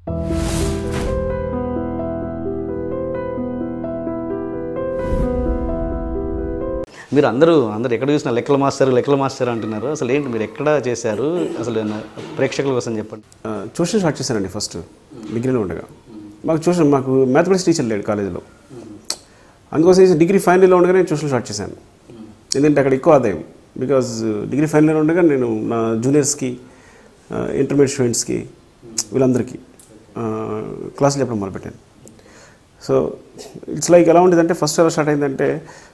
మీరు అందరూ అందరు ఎక్కడ చూసినా లెక్కల మాస్టర్ లెక్కల మాస్టర్ అంటున్నారు అసలు ఏంటి మీరు ఎక్కడ చేశారు అసలు నా- ప్రేక్షకుల కోసం చెప్పండి ట్యూషన్ స్టార్ట్ చేశానండి ఫస్ట్ డిగ్రీలో ఉండగా మాకు ట్యూషన్ మాకు మ్యాథమెటిక్స్ టీచర్ లేడు కాలేజీలో అందుకోసం ఈ డిగ్రీ ఫైనల్ ఇయర్లో ఉండగా నేను ట్యూషన్ స్టార్ట్ చేశాను ఎందుకంటే అక్కడ ఎక్కువ ఆదాయం బికాజ్ డిగ్రీ ఫైనల్ ఇయర్ ఉండగా నేను నా జూనియర్స్కి ఇంటర్మీడియట్ స్టూడెంట్స్కి వీళ్ళందరికీ క్లాసులు చెప్పడం మొదలుపెట్టాను సో ఇట్స్ లైక్ ఎలా ఉండేదంటే ఫస్ట్ ఎలా స్టార్ట్ అయిందంటే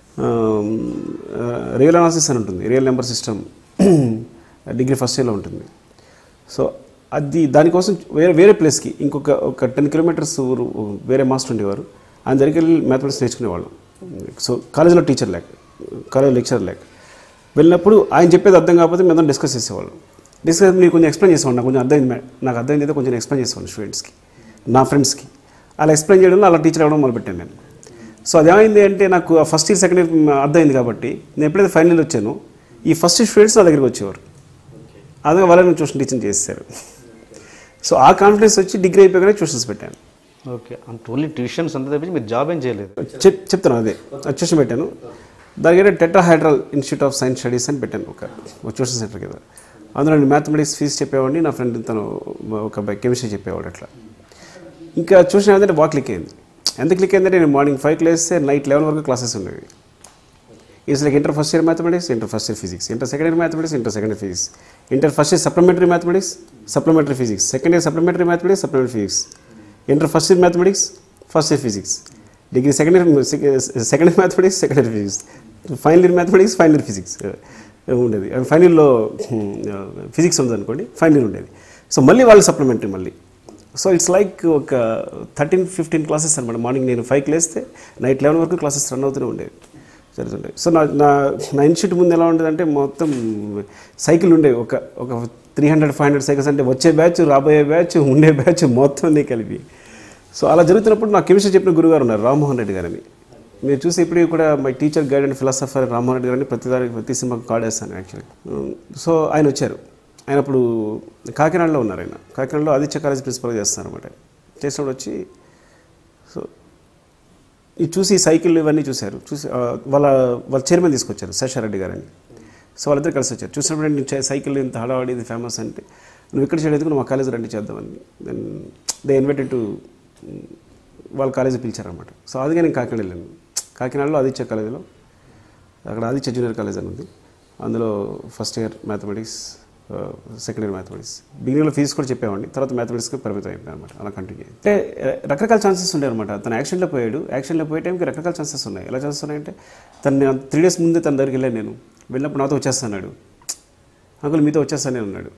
రియల్ అనాలిసిస్ అని ఉంటుంది real number system degree first ఇయర్లో ఉంటుంది సో అది దానికోసం వేరే వేరే ప్లేస్కి ఇంకొక ఒక టెన్ కిలోమీటర్స్ ఊరు వేరే మాస్టర్ ఉండేవారు ఆయన దగ్గరికి వెళ్ళి మ్యాథమెటిక్స్ నేర్చుకునేవాళ్ళం సో కాలేజీలో టీచర్ లేక కాలేజ్ లెక్చర్ లేక వెళ్ళినప్పుడు ఆయన చెప్పేది అర్థం కాకపోతే మేము డిస్కస్ చేసేవాళ్ళం డిస్కస్ మీరు కొంచెం ఎక్స్ప్లెయిన్ చేసేవాడు నాకు కొంచెం అర్థమైంది మేడం నాకు అర్థమైంది అయితే కొంచెం ఎక్స్ప్లెయిన్ చేసేవాడు స్టూడెంట్స్కి నా ఫ్రెండ్స్కి అలా ఎక్స్ప్లెయిన్ చేయడంలో అలా టీచర్ అవ్వడం మొదలుపెట్టాను నేను సో అదేమైంది అంటే నాకు ఫస్ట్ ఇయర్ సెకండ్ ఇయర్ అర్థమైంది కాబట్టి నేను ఎప్పుడైతే ఫైనల్ ఇయర్ వచ్చానో ఈ ఫస్ట్ ఇయర్ స్టూడెంట్స్ నా దగ్గరికి వచ్చేవారు అదే వాళ్ళని ట్యూషన్ టీచింగ్ చేశారు సో ఆ కాన్ఫిడెన్స్ వచ్చి డిగ్రీ అయిపోయాకనే ట్యూషన్స్ పెట్టాను ఓకే అంత ఓన్లీ ట్యూషన్స్ అంతా తప్పించి మీరు జాబ్ ఏం చేయలేదు చెప్ చెప్తాను అదే అది ట్యూషన్ పెట్టాను దానికంటే tetrahedral institute of science studies అని పెట్టాను ఒక ఒక ట్యూషన్ సెంటర్ కింద అందులో నేను మ్యాథమెటిక్స్ ఫీజు చెప్పేవాడిని నా ఫ్రెండ్ తను ఒక అబ్బాయి కెమిస్ట్రీ చెప్పేవాడు అట్లా ఇంకా ట్యూషన్ ఏంటంటే బాగా క్లిక్ అయింది ఎంత క్లిక్ అయిందంటే నేను మార్నింగ్ ఫైవ్కి లేస్తే నైట్ లెవెన్ వరకు క్లాసెస్ ఉండేవి is like inter first year mathematics inter first year physics inter second year mathematics inter second year physics inter first year supplementary mathematics supplementary physics second year supplementary mathematics supplementary physics inter first year mathematics first year physics degree second year second year mathematics second year physics final year mathematics final year physics ఉండేది final ఇయర్లో physics ఉంది అనుకోండి final year ఉండేది so మళ్ళీ వాళ్ళు supplementary మళ్ళీ so it's like ఒక thirteen fifteen classes అనమాట మార్నింగ్ నేను ఫైవ్కి లేస్తే నైట్ లెవెన్ వరకు క్లాసెస్ రన్ అవుతూనే ఉండేవి జరుగుతుంటాయి సో నా నా నా ఇన్స్టిట్యూట్ ముందు ఎలా ఉండేదంటే మొత్తం సైకిల్ ఉండేవి ఒక ఒక three hundred five hundred cycles అంటే వచ్చే బ్యాచ్ రాబోయే బ్యాచ్ ఉండే బ్యాచ్ మొత్తం అన్నీ కలిపి సో అలా జరుగుతున్నప్పుడు నా కెమిస్ట్రీ చెప్పిన గురుగారు ఉన్నారు రామ్మోహన్ రెడ్డి గారని మీరు చూసి ఇప్పుడు కూడా my teacher guide and philosopher Rammohan Reddy గారిని ప్రతి దానికి ప్రతి సినిమాకి కార్డ్ వేస్తాను యాక్చువల్లీ సో ఆయన వచ్చారు ఆయన అప్పుడు కాకినాడలో ఉన్నారు ఆయన కాకినాడలో ఆదిత్య కాలేజ్ ప్రిన్సిపల్గా చేస్తున్నారు అనమాట చేసినప్పుడు వచ్చి సో ఇది చూసి సైకిల్ ఇవన్నీ చూశారు చూసి ఆ, వాళ్ళ వాళ్ళ చైర్మన్ తీసుకొచ్చారు శేషారెడ్డి గారని సో వాళ్ళిద్దరు కలిసి వచ్చారు చూసినప్పుడు నేను చే- సైకిల్ ఇంత హడావాడి ఇది ఫేమస్ అంటే నువ్వు ఇక్కడ చేయలేదు నువ్వు మా కాలేజ్ రండి చేద్దామని దెన్ దే ఇన్వైటెడ్ టు వాళ్ళ కాలేజీ పిలిచారనమాట సో అదిగా నేను కాకినాడ వెళ్ళాను కాకినాడలో ఆదిత్య కాలేజీలో అక్కడ ఆదిత్య జూనియర్ కాలేజ్ అని ఉంది అందులో first year mathematics second year mathematics బిగినింగ్లో ఫీజు కూడా చెప్పేవాడిని తర్వాత మ్యాథమెటిక్స్కి పరిమితం అయిపోయాను అనమాట అలా కంటిన్యూ అంటే ర- రకరకాల ఛాన్సెస్ ఉండే అనమాట తను యాక్షన్లో పోయాడు యాక్షన్లో పోయే టైంకి రకరకాల ఛాన్సెస్ ఉన్నాయి ఎలా ఛాన్సెస్ ఉన్నాయంటే తను త్రీ డేస్ ముందే తన దగ్గరికి వెళ్ళాను నేను వెళ్ళినప్పుడు నాతో వచ్చేస్తాడు అంకుల్ మీతో వచ్చేస్తానే ఉన్నాడు